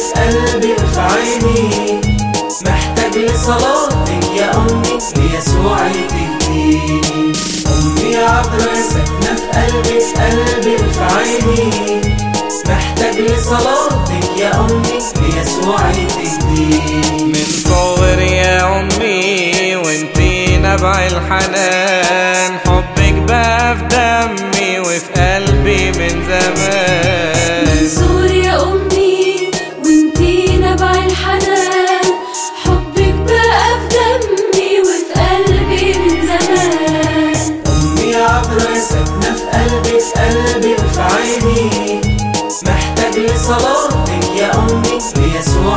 في قلبي وفي عيني محتاج لصلاتك يا أمي ليسوع تهديني أمي عبرة ساكنة في قلبي في قلبي وفي عيني محتاج لصلاتك يا أمي ليسوع تهديني من صغر يا أمي وانتي نبع الحنان حبك بقى في دمي وفي قلبي من زمان منصور يا أمي وانتي نبع الحنان حبك بقى في دمي وفي قلبي من زمان أمي عبرة ساكنة في قلبي في قلبي وفي عيني محتاج لصلاتك يا أمي ليسوع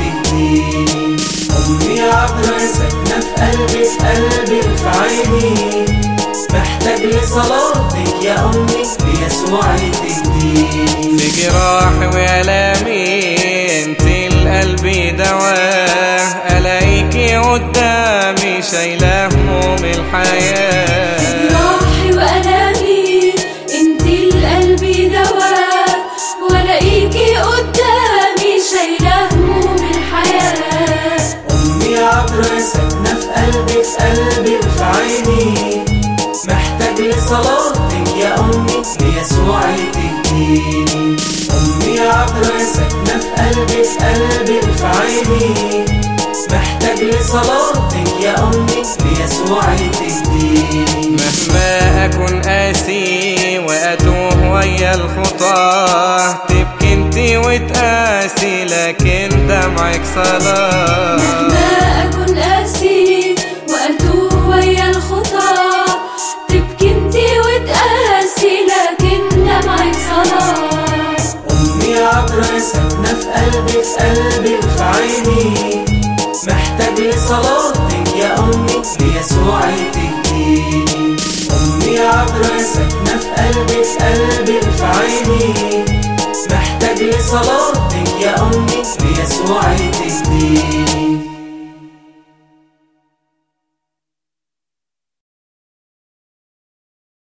تهديني أمي عبرة ساكنة في قلبي في قلبي وفي عيني محتاج لصلاتك يا أمي ليسوع تهديني في جراحي وآلامي انت القلب دواه ألاقيكي قدامي شايلة هموم الحياة جراحي وألامي انتي القلب دواء ولاقيكي قدامي شايلة هموم الحياة أمي عبرة ساكنة في قلبي في قلبي وفي عيني محتاج لصلاتك يا أمي ليسوع تهديني أمي عبرة ساكنة في قلبي في قلبي وفي عيني محتاج لصلاتك يا أمي ليسوع تهديني مهما أكون قاسي وأتوه ويا الخطاة تبكي انتي وتقاسي لكن دمعك صلاة مهما أكون قاسي وأتوه ويا الخطى تبكي انتي وتقاسي لكن دمعك صلاة أمي عبرة ساكنة في قلبي في قلبي وفي عيني محتاج لصلاتك يا أمي ليسوع تهديني أمي عبرة ساكنة في قلبي في قلبي وفي عيني محتاج لصلاتك